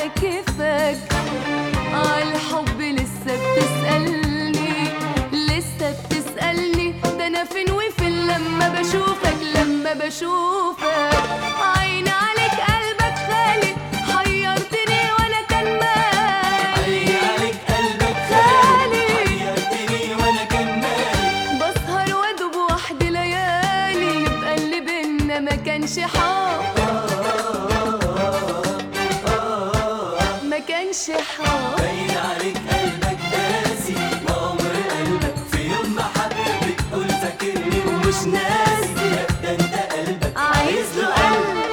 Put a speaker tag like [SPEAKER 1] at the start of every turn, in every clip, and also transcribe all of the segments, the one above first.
[SPEAKER 1] على كيفك عالحب لسه بتسألني لسه بتسألني ده أنا فين وفين لما بشوفك لما بشوفك عيني عليك قلبك خالي حيرتني وأنا كان مالي
[SPEAKER 2] عيني عليك قلبك
[SPEAKER 1] خالي.
[SPEAKER 2] حيرتني وانا كان مالي
[SPEAKER 1] بسهر وادوب وحدي ليالي يبقى اللي بينا ما كانش حب ما كانش حب
[SPEAKER 2] باين عليك قلبك قاسي ما عمر قلبك في يوم ما حب بتقول فاكرني ومش ناسي لا ده انت قلبك
[SPEAKER 1] عايز له قلب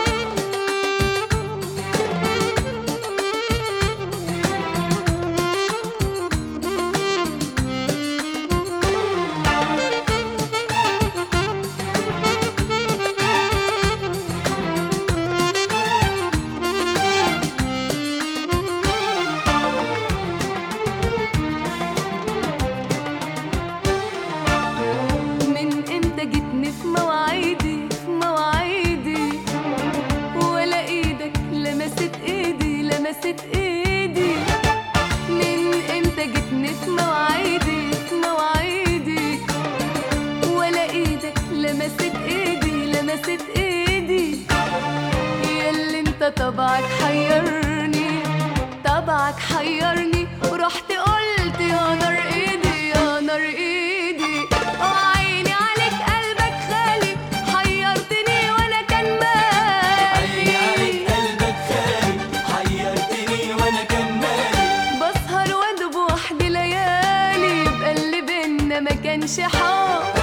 [SPEAKER 1] من امتى جيتني في مواعيدي في مواعيدي ولا ايدك لمست ايدي لمست ايدي من امتى جيتني في مواعيدي في مواعيدي ولا ايدك لمست ايدي لمست ايدي ياللي انت طبعك حيرني طبعك حيرني ورحت قلت يا نار ايدي يا نار ايدي وعيني عليك قلبك خالي حيرتني وانا كان
[SPEAKER 2] عيني عليك
[SPEAKER 1] مالي
[SPEAKER 2] قلبك خالي حيرتني وانا كان مالي
[SPEAKER 1] بسهر وادوب وحدي ليالي يبقى اللي بينا ما كانش حب